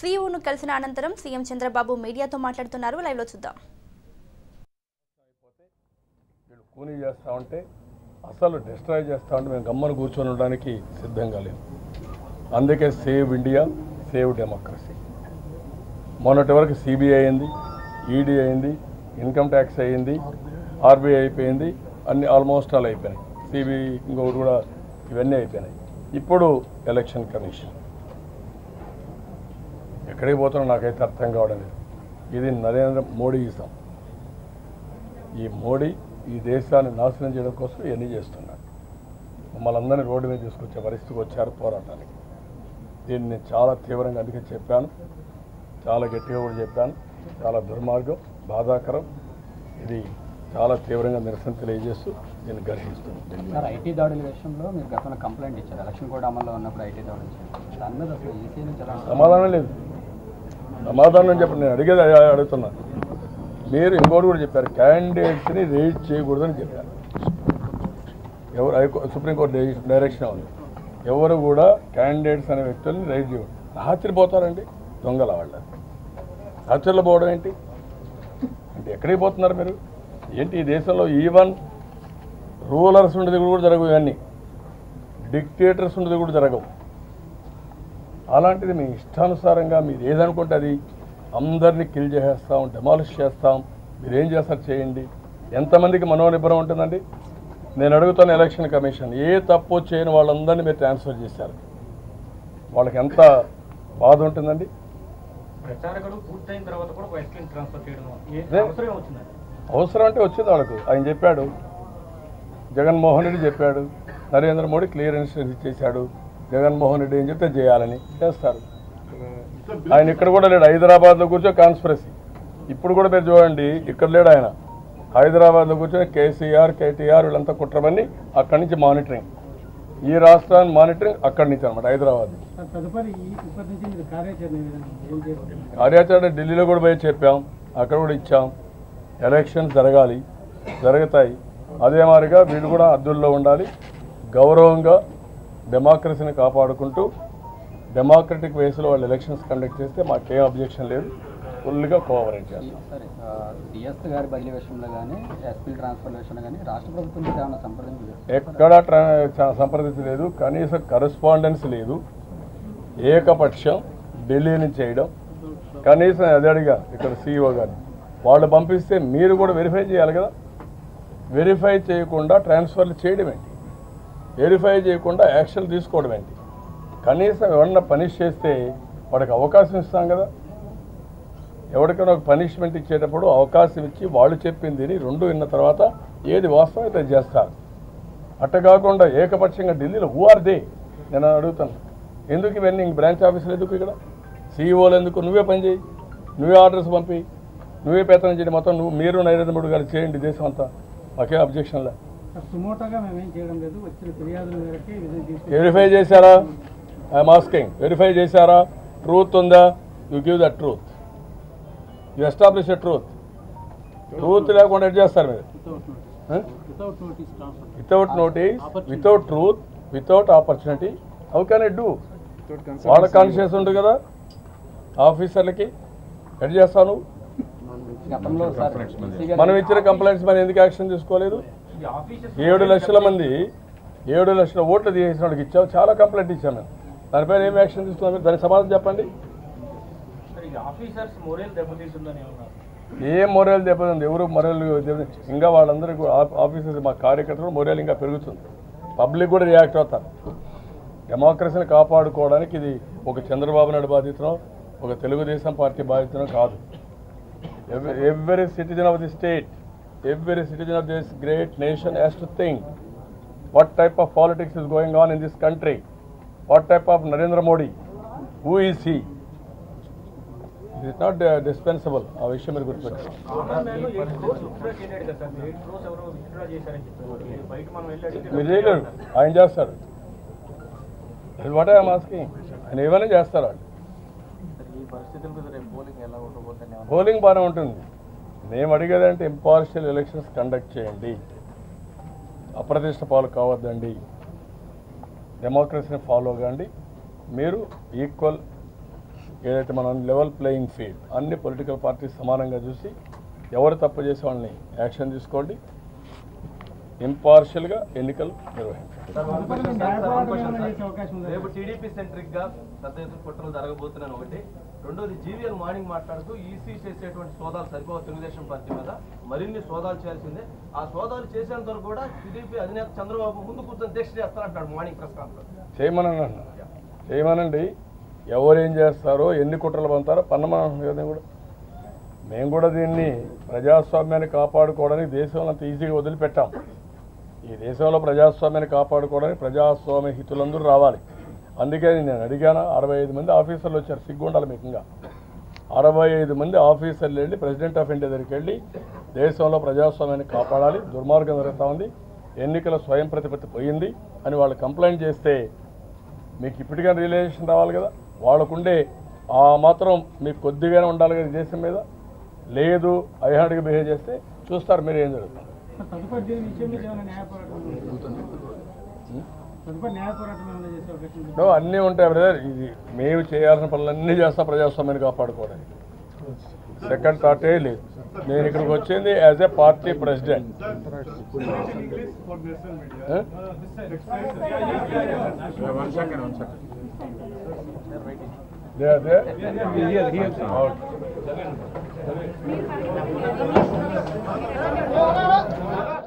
సీఈఓను కలిసిన అనంతరం సీఎం చంద్రబాబు మీడియాతో మాట్లాడుతున్నారు లైవ్లో చూద్దాం వీళ్ళు కూనీ చేస్తూ ఉంటే అసలు డిస్ట్రాయ్ చేస్తూ ఉంటే మేము గమ్మను కూర్చొని ఉండడానికి సిద్ధంగా లేము అందుకే సేవ్ ఇండియా సేవ్ డెమోక్రసీ మొన్నటి వరకు సిబిఐ అయింది ఈడీ అయింది ఇన్కమ్ ట్యాక్స్ అయింది ఆర్బీఐ అయిపోయింది అన్ని ఆల్మోస్ట్ ఆల్ అయిపోయినాయి సిబిఐ ఇంకొకటి కూడా ఇవన్నీ అయిపోయినాయి ఇప్పుడు ఎలక్షన్ కమిషన్ ఎక్కడికి పోతున్నా నాకైతే అర్థం కావడం లేదు ఇది నరేంద్ర మోడీ ఇస్తాం ఈ మోడీ ఈ దేశాన్ని నాశనం చేయడం కోసం ఇవన్నీ చేస్తున్నాడు మమ్మల్ని అందరినీ రోడ్డు మీద తీసుకొచ్చే పరిస్థితికి వచ్చారు పోరాటానికి దీన్ని నేను చాలా తీవ్రంగా అందుకే చెప్పాను చాలా గట్టిగా కూడా చెప్పాను చాలా దుర్మార్గం బాధాకరం ఇది చాలా తీవ్రంగా నిరసన తెలియజేస్తూ దీన్ని గర్హిస్తుంది సార్ ఐటీ దాడుల విషయంలో మీరు గతంలో కంప్లైంట్ ఇచ్చారు ఎలక్షన్ కూడా అమల్లో ఉన్నప్పుడు ఐటీ దాడులు ఇచ్చారు దాని మీద అసలు ఈసీ నుంచి ఎలా సమాధానం లేదు సమాధానం చెప్పండి నేను అడిగేది అదే అడుగుతున్నా మీరు ఇంకోటి కూడా చెప్పారు క్యాండిడేట్స్ని రేట్ చేయకూడదని చెప్పారు ఎవరు హైకో- సుప్రీంకోర్టు డై- డైరెక్షన్ ఉంది ఎవరు కూడా క్యాండిడేట్స్ అనే వ్యక్తుల్ని రైడ్ చేయకూడదు రాత్రి పోతారండి దొంగల వాళ్ళ రాత్రిలో పోవడం ఏంటి అంటే ఎక్కడికి పోతున్నారు మీరు ఏంటి ఈ దేశంలో ఈవెన్ రూలర్స్ ఉండేది కూడా జరగవు ఇవన్నీ డిక్టేటర్స్ ఉండేది కూడా జరగవు అలాంటిది మీ ఇష్టానుసారంగా మీరు ఏదనుకుంటే అది అందరినీ కిల్ చేసేస్తాం డెమాలిష్ చేస్తాం మీరు ఏం చేస్తారు చేయండి ఎంతమందికి మనోనిబ్బరం ఉంటుందండి నేను అడుగుతాను ఎలక్షన్ కమిషన్ ఏ తప్పు చేయని వాళ్ళందరినీ మీరు ట్రాన్స్ఫర్ చేశారు వాళ్ళకి ఎంత బాధ ఉంటుందండి ప్రచారకుడు పూర్తయిన తర్వాత కూడా ఒక ఎస్కేన్ ట్రాన్స్ఫర్ చేయడం ఏ- అదే. అవసరం వచ్చిందండి అవసరం అంటే వచ్చింది వాళ్ళకు ఆయన చెప్పాడు జగన్మోహన్ రెడ్డి చెప్పాడు నరేంద్ర మోడీ క్లియరెన్స్ ఇచ్చేశాడు జగన్మోహన్ రెడ్డి ఏం చెప్తే చేయాలని చేస్తారు ఆయన ఇక్కడ కూడా లేడు హైదరాబాద్లో కూర్చో కాన్స్పిరసీ ఇప్పుడు కూడా మీరు చూడండి ఇక్కడ లేడు ఆయన హైదరాబాద్లో కూర్చొని కేసీఆర్ కేటీఆర్ వీళ్ళంతా కుట్రమని అక్కడి నుంచి మానిటరింగ్ ఈ రాష్ట్రాన్ని మానిటరింగ్ అక్కడి నుంచి అనమాట హైదరాబాద్ తదుపరి ఈ ఇప్పటి నుంచి మీరు కార్యాచరణ ఏ విధంగా ఏం చేస్తారు కార్యాచరణ ఢిల్లీలో కూడా పోయి చెప్పాం అక్కడ కూడా ఇచ్చాం ఎలక్షన్స్ జరగాలి జరుగుతాయి అదే మాదిరిగా వీళ్ళు కూడా అద్దుల్లో ఉండాలి గౌరవంగా డెమోక్రసీని కాపాడుకుంటూ డెమోక్రటిక్ వేస్లో వాళ్ళు ఎలక్షన్స్ కండక్ట్ చేస్తే మాకేం అబ్జెక్షన్ లేదు ఫుల్గా కోఆపరేట్ చేస్తాం సరే సిఎస్ గారి బదిలీ విషయంలో కానీ ఎస్పీ ట్రాన్స్ఫర్ విషయంలో కానీ రాష్ట్ర ప్రభుత్వం నుంచి ఏమైనా సంప్రదింపు చేస్తారు ఎక్కడా ట్రా చ- సంప్రదించలేదు కనీసం కరస్పాండెన్స్ లేదు ఏకపక్షం ఢిల్లీ నుంచి చేయడం కనీసం అదే అడిగా ఇక్కడ సీఈఓ గారిని వాళ్ళు పంపిస్తే మీరు కూడా వెరిఫై చేయాలి కదా వెరిఫై చేయకుండా ట్రాన్స్ఫర్లు చేయడం ఏంటి వెరిఫై చేయకుండా యాక్షన్ తీసుకోవడం ఏంటి కనీసం ఎవరన్నా పనిష్ చేస్తే వాడికి అవకాశం ఇస్తాం కదా ఎవరికైనా ఒక పనిష్మెంట్ ఇచ్చేటప్పుడు అవకాశం ఇచ్చి వాళ్ళు చెప్పింది రెండు విన్న తర్వాత ఏది వాస్తవం అయితే చేస్తారు అట్ట కాకుండా ఏకపక్షంగా ఢిల్లీలో హూ ఆర్ దే నేను అడుగుతాను ఎందుకు ఇవన్నీ ఇంక బ్రాంచ్ ఆఫీసులు ఎందుకు ఇక్కడ సీఈఓలు ఎందుకు నువ్వే పని చేయి నువ్వే ఆర్డర్స్ పంపి నువ్వే పేతనం చేయండి మొత్తం నువ్వు మీరు నరేంద్ర మోడీ గారు చేయండి దేశం అంతా మాకే అబ్జెక్షన్లే సుమోటోగా మేమేం చేయడం లేదు వచ్చిన ఫిర్యాదుల మేరకే ఈ విధంగా తీసుకు వెరిఫై చేశారా ఐఎమ్ ఆస్కింగ్ వెరిఫై చేశారా ట్రూత్ ఉందా you give the truth you establish a truth truth లేకుండా ఎట్ చేస్తారు మీరు without notice without notice transfer without notice without truth without opportunity how can it do వాళ్ళ కాన్షియస్ ఉంటుంది కదా ఆఫీసర్లకి ఎట్ చేస్తాను గతంలో సార్ ఈసీ గారు మనం ఇచ్చిన కంప్లైంట్స్ మరి ఎందుకు యాక్షన్ తీసుకోలేదు ఈ ఆఫీసర్స్ ఏడు లక్షల మంది ఏడు లక్షల ఓట్లు తీసేసిన వాడికి ఇచ్చాం చాలా కంప్లైంట్ ఇచ్చాం మేము దానిపైన ఏం యాక్షన్ తీసుకున్నాం మీరు దానికి సమాధానం చెప్పండి మరి ఈ ఆఫీసర్స్ మొరేల్ దెబ్బతీస్తుందని ఉన్నారు ఏ మొరేల్ దెబ్బతింది ఎవరు మొరేల్ దెబ్బతింది ఇంకా వాళ్ళందరూ కూడా ఆ- ఆఫీసర్స్ మా కార్యకర్తలు మొరేల్ ఇంకా పెరుగుతుంది పబ్లిక్ కూడా రియాక్ట్ అవుతారు డెమోక్రసీని కాపాడుకోవడానికి ఇది ఒక చంద్రబాబు నాయుడు బాధ్యతనో ఒక తెలుగుదేశం పార్టీ బాధ్యతనో కాదు every citizen of the state every citizen of this great nation has to think what type of politics is going on in this country what type of Narendra Modi who is he it not dispensable ఆ విషయం మీరు గుర్తుపెట్టారు common man eight crores withdraw చేయలేడు కదా sir eight crores ఎవరో withdraw చేశారని చెప్పారు బయట మనం వెళ్ళి అడిగితే మీరు చేయలేరు ఆయన చేస్తాడు వాట్ ఐఎమ్ ఆస్కింగ్ ఆయన ఏమైనా చేస్తారు వాళ్ళు ఈ పరిస్థితుల మీద రేపు పోలింగ్ ఎలా ఉండబోతుంది పోలింగ్ బాగానే ఉంటుంది మేము అడిగేది అంటే ఇంపార్షియల్ ఎలక్షన్స్ కండక్ట్ చేయండి అప్రతిష్ట పాలు కావద్దండి డెమోక్రసీని ఫాలో కాండి మీరు ఈక్వల్ ఏదైతే మనం లెవెల్ ప్లేయింగ్ ఫీల్డ్ అన్ని పొలిటికల్ పార్టీస్ సమానంగా చూసి ఎవరు తప్పు చేసే వాళ్ళని యాక్షన్ తీసుకోండి ఇంపార్షియల్గా ఎన్నికలు నిర్వహించండి చేసే అవకాశం ఉంది రేపు టీడీపీ సెంట్రిక్ గా పెద్ద ఎత్తున కుట్రలు జరగబోతున్నాను ఒకటి రెండోది జీవీఎల్ మార్నింగ్ మాట్లాడుతూ ఈసీ చేసేటువంటి సోదాలు సరిపోవు తెలుగుదేశం పార్టీ మీద మరిన్ని సోదాలు చేయాల్సిందే ఆ సోదాలు చేసేంత వరకు కూడా టీడీపీ అధినేత చంద్రబాబు ముందు కూర్చొని దీక్ష చేస్తారంటాడు మార్నింగ్ ప్రెస్ కాన్ఫరెన్స్ చేయమనండి అన్న చేయమనండి ఎవరు ఏం చేస్తారో ఎన్ని కుట్రలు పంతారో పన్నమని కదా కూడా మేము కూడా దీన్ని ప్రజాస్వామ్యాన్ని కాపాడుకోవడానికి దేశంలో అంత ఈజీగా వదిలిపెట్టాం ఈ దేశంలో ప్రజాస్వామ్యాన్ని కాపాడుకోవడానికి ప్రజాస్వామ్య హితులందరూ రావాలి అందుకే నేను అడిగాను అరవై ఐదు మంది ఆఫీసర్లు వచ్చారు సిగ్గుండాలి మీకంగా అరవై ఐదు మంది ఆఫీసర్లు వెళ్ళి ప్రెసిడెంట్ ఆఫ్ ఇండియా దగ్గరికి వెళ్ళి దేశంలో ప్రజాస్వామ్యాన్ని కాపాడాలి దుర్మార్గం జరుగుతూ ఉంది ఎన్నికల స్వయం ప్రతిపత్తి పోయింది అని వాళ్ళు కంప్లైంట్ చేస్తే మీకు ఇప్పటికైనా రియలైజేషన్ రావాలి కదా వాళ్ళకుండే ఆ మాత్రం మీకు కొద్దిగానే ఉండాలి కదా ఈ దేశం మీద లేదు ఐహాండ్గా బిహేవ్ చేస్తే చూస్తారు మీరు ఏం జరుగుతుంది తదుపరి దీని విషయం మీద ఏమైనా న్యాయ పోరాటం ఉందా? తదుపరి న్యాయ పోరాటం ఏమైనా చేసే అవకాశం ఉంది నో, అన్నీ ఉంటాయి బ్రదర్ ఇది మేము చేయాల్సిన పనులన్నీ చేస్తాం ప్రజాస్వామ్యాన్ని కాపాడుకోవడానికి సెకండ్ థాటే లేదు నేను ఇక్కడికి వచ్చింది as a party president They are there? Okay.